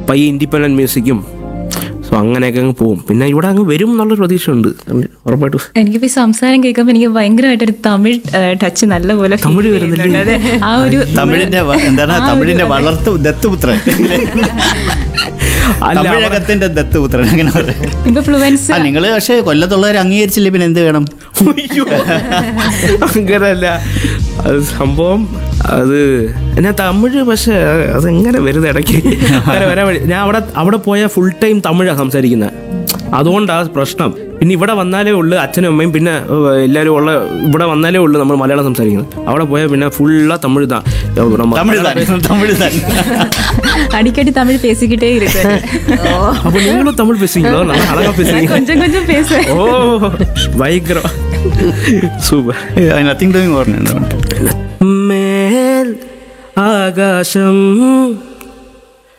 പയ്യെ ഇൻഡിപെൻഡൻറ്റ് മ്യൂസിക്കും സോ അങ്ങനെയൊക്കെ അങ്ങ് പോകും പിന്നെ ഇവിടെ അങ്ങ് വരും എന്നുള്ളൊരു പ്രതീക്ഷയുണ്ട് ഉറപ്പായിട്ടും എനിക്കിപ്പോ ഈ സംസാരം കേൾക്കുമ്പോൾ എനിക്ക് ഭയങ്കരമായിട്ടൊരു തമിഴ് ടച്ച് നല്ലപോലെ feel തമിഴ് വരുന്നില്ലേ? ചെയ്യുന്നുണ്ട്. അതെ ആ ഒരു തമിഴിന്റെ വ- എന്താണ് തമിഴിന്റെ വളർത്തു ദത്തുപുത്രൻ അല്ല, തമിഴകത്തിന്റെ ദത്തുപുത്രൻ അങ്ങനെ പറയാം ഇപ്പൊ ഫ്ലുവൻസ് ആ നിങ്ങൾ പക്ഷേ കൊല്ലത്തുള്ളവർ അംഗീകരിച്ചില്ലേ പിന്നെ എന്ത് വേണം അയ്യോ. അങ്ങനല്ല അത് സംഭവം അത് എന്നാ തമിഴ് പക്ഷെ അതെങ്ങനെ വരുന്നത് ഇടയ്ക്ക് അങ്ങനെ വരാൻ വേണ്ടി ഞാൻ അവിടെ അവിടെ പോയാൽ ഫുൾ ടൈം തമിഴാണ് സംസാരിക്കുന്നത് അതുകൊണ്ടാണ് പ്രശ്നം പിന്നെ ഇവിടെ വന്നാലേ ഉള്ളു അച്ഛനും അമ്മയും പിന്നെ ഏഹ്, എല്ലാവരും ഉള്ള ഇവിടെ വന്നാലേ ഉള്ളു നമ്മൾ മലയാളം സംസാരിക്കുന്നത് അവിടെ പോയാൽ പിന്നെ ഫുള്ള തമിഴ് താ നമ്മ- തമിഴ് തന്നെ തമിഴ് തന്നെ அடிக்கடி தமிழ் பேசிக்கிட்டே இருக்கு அப்போ நீங்களும் தமிழ் பேசுவீங்களோ நல்லா அழகா பேசுறீங்க கொஞ்சம் கொஞ்சம் பேசுவேன் ஓ பயங்கரம் சூப்பர் നത്തിങ് ഡൂയിങ് ഓർമ്മയുണ്ട് മേൽ ആകാശം